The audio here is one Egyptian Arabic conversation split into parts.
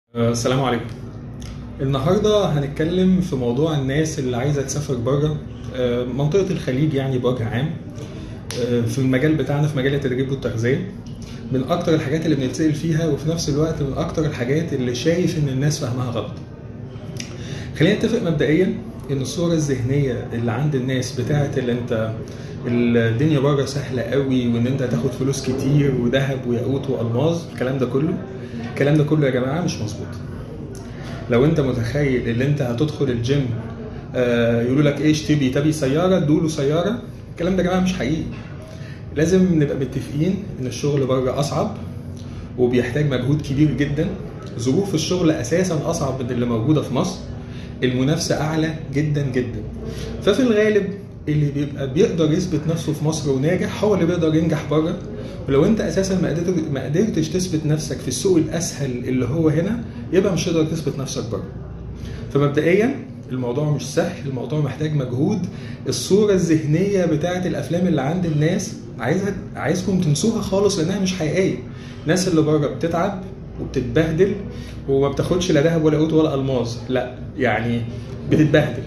آه، السلام عليكم النهارده هنتكلم في موضوع الناس اللي عايزه تسافر بره آه، منطقه الخليج يعني بوجه عام آه، في المجال بتاعنا في مجال التدريب والتغذيه من اكتر الحاجات اللي بنتسال فيها وفي نفس الوقت من اكتر الحاجات اللي شايف ان الناس فاهمها غلط خلينا نتفق مبدئيا ان الصوره الذهنيه اللي عند الناس بتاعت اللي انت الدنيا بره سهله قوي وان انت هتاخد فلوس كتير وذهب وياقوت والماظ الكلام ده كله الكلام ده كله يا جماعه مش مظبوط لو انت متخيل ان انت هتدخل الجيم آه، يقولوا لك ايش تبي تبي سياره ادوله سياره الكلام ده يا جماعه مش حقيقي لازم نبقى متفقين ان الشغل بره اصعب وبيحتاج مجهود كبير جدا ظروف الشغل اساسا اصعب من اللي موجوده في مصر المنافسه اعلى جدا جدا ففي الغالب اللي بيبقى بيقدر يثبت نفسه في مصر وناجح هو اللي بيقدر ينجح بره ولو انت اساسا ما قدرت ما قدرتش تثبت نفسك في السوق الاسهل اللي هو هنا يبقى مش هتقدر تثبت نفسك بره فمبدئيا الموضوع مش سهل الموضوع محتاج مجهود الصوره الذهنيه بتاعه الافلام اللي عند الناس عايزها عايزكم تنسوها خالص لانها مش حقيقيه الناس اللي بره بتتعب وبتتبهدل وما بتاخدش لا ذهب ولا قوت ولا الماظ لا يعني بتتبهدل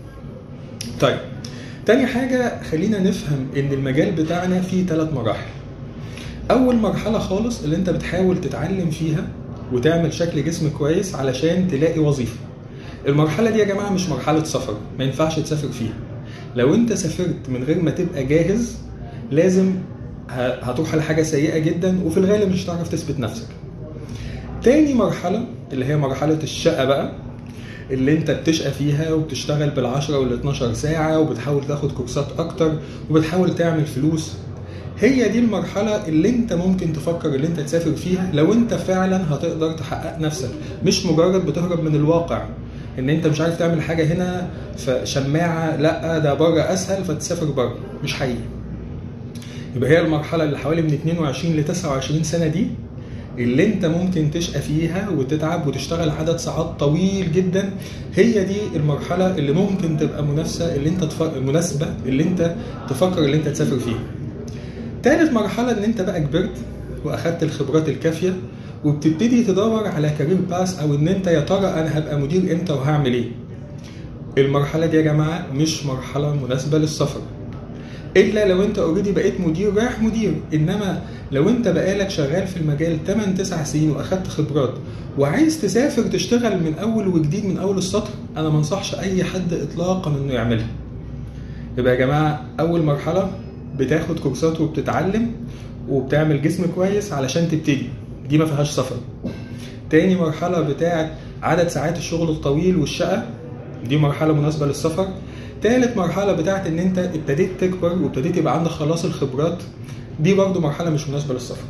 طيب تاني حاجة خلينا نفهم إن المجال بتاعنا فيه ثلاث مراحل. أول مرحلة خالص اللي أنت بتحاول تتعلم فيها وتعمل شكل جسم كويس علشان تلاقي وظيفة. المرحلة دي يا جماعة مش مرحلة سفر، ما ينفعش تسافر فيها. لو أنت سافرت من غير ما تبقى جاهز لازم ه- هتروح على حاجة سيئة جدا وفي الغالب مش هتعرف تثبت نفسك. تاني مرحلة اللي هي مرحلة الشقة بقى اللي انت بتشقى فيها وبتشتغل بال10 وال 12 ساعة وبتحاول تاخد كورسات اكتر وبتحاول تعمل فلوس هي دي المرحلة اللي انت ممكن تفكر اللي انت تسافر فيها لو انت فعلا هتقدر تحقق نفسك مش مجرد بتهرب من الواقع ان انت مش عارف تعمل حاجة هنا فشماعة لا ده بره اسهل فتسافر بره مش حقيقي يبقى هي المرحلة اللي حوالي من 22 ل 29 سنة دي اللي انت ممكن تشقى فيها وتتعب وتشتغل عدد ساعات طويل جدا هي دي المرحلة اللي ممكن تبقى منافسة اللي انت تف... مناسبة اللي انت تفكر اللي انت تسافر فيها. تالت مرحلة ان انت بقى كبرت واخدت الخبرات الكافية وبتبتدي تدور على كارير باس او ان انت يا ترى انا هبقى مدير امتى وهعمل ايه. المرحلة دي يا جماعة مش مرحلة مناسبة للسفر. الا لو انت اوريدي بقيت مدير رايح مدير انما لو انت بقالك شغال في المجال 8 9 سنين واخدت خبرات وعايز تسافر تشتغل من اول وجديد من اول السطر انا ما انصحش اي حد اطلاقا انه يعملها يبقى يا جماعه اول مرحله بتاخد كورسات وبتتعلم وبتعمل جسم كويس علشان تبتدي دي ما فيهاش سفر تاني مرحله بتاعت عدد ساعات الشغل الطويل والشقه دي مرحله مناسبه للسفر تالت مرحله بتاعت ان انت ابتديت تكبر وابتديت يبقى عندك خلاص الخبرات دي برضو مرحله مش مناسبه للسفر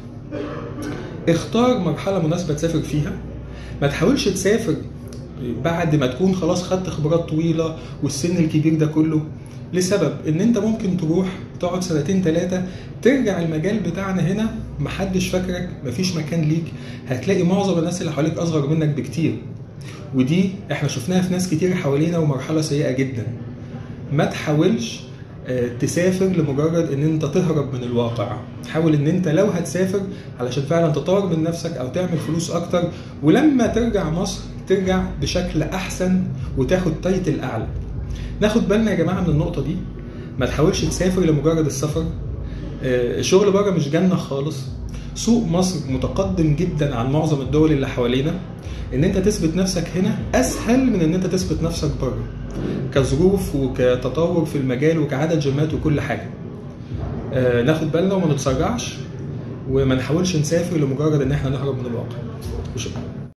اختار مرحله مناسبه تسافر فيها ما تحاولش تسافر بعد ما تكون خلاص خدت خبرات طويله والسن الكبير ده كله لسبب ان انت ممكن تروح تقعد سنتين ثلاثه ترجع المجال بتاعنا هنا محدش فاكرك مفيش مكان ليك هتلاقي معظم الناس اللي حواليك اصغر منك بكتير ودي احنا شفناها في ناس كتير حوالينا ومرحله سيئه جدا ما تحاولش آه، تسافر لمجرد ان انت تهرب من الواقع حاول ان انت لو هتسافر علشان فعلا تطور من نفسك او تعمل فلوس اكتر ولما ترجع مصر ترجع بشكل احسن وتاخد تايتل اعلى ناخد بالنا يا جماعه من النقطه دي ما تحاولش تسافر لمجرد السفر آه، الشغل بره مش جنه خالص سوق مصر متقدم جدا عن معظم الدول اللي حوالينا ان انت تثبت نفسك هنا اسهل من ان انت تثبت نفسك بره كظروف وكتطور في المجال وكعدد جيمات وكل حاجه آه، ناخد بالنا وما نتسرعش وما نحاولش نسافر لمجرد ان احنا نهرب من الواقع وشكرا